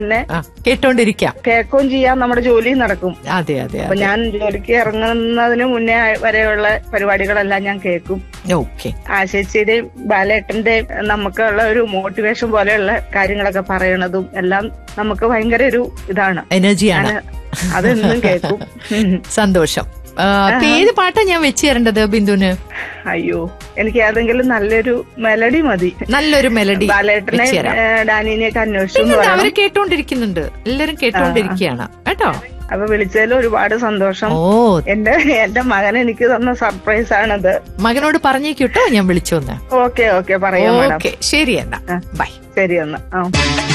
തന്നെ ആ കേട്ടോണ്ടിരിക്കാം കേൾക്കുകയും ചെയ്യാം നമ്മുടെ ജോലിയും നടക്കും അതെ അതെ അപ്പൊ അതെ ഞാൻ ജോലിക്ക് ഇറങ്ങുന്നതിന് മുന്നേ വരെയുള്ള പരിപാടികളെല്ലാം ഞാൻ കേൾക്കും ഓക്കെ ആശേച്ചിയുടെയും ബാലേട്ടന്റെയും നമുക്കുള്ള ഒരു മോട്ടിവേഷൻ പോലെയുള്ള കാര്യങ്ങളൊക്കെ പറയണതും എല്ലാം നമുക്ക് ഭയങ്കര ഒരു ഇതാണ് എനർജിയാണ് ഞാൻ അതെന്നും കേൾക്കും ഉം. സന്തോഷം ആ, അപ്പൊ ഏത് പാട്ടാ ഞാൻ വെച്ച് തരേണ്ടത് ബിന്ദുന് അയ്യോ എനിക്ക് ഏതെങ്കിലും നല്ലൊരു മെലഡി മതി നല്ലൊരു മെലഡി ബാലേട്ടനെ വെച്ച് തരാം ഏ, ഡാനിനെയൊക്കെ അന്വേഷിച്ചു എന്ന് പിന്നെന്താ, പറയണം അവര് കേട്ടോണ്ടിരിക്കുന്നുണ്ട് എല്ലാരും കേട്ടോണ്ടിരിക്കുകയാണ് കേട്ടോ അപ്പൊ വിളിച്ചതിൽ ഒരുപാട് സന്തോഷം ഓ എന്റെ എന്റെ മകൻ എനിക്ക് തന്ന സർപ്രൈസ് ആണത് മകനോട് പറഞ്ഞേക്കൂട്ടോ ഞാൻ വിളിച്ചോന്ന് ഓക്കെ ഓക്കെ പറയാം മാഡം ഓക്കെ ശരി എന്നാ ആ. ബൈ ശരി എന്നാ ആ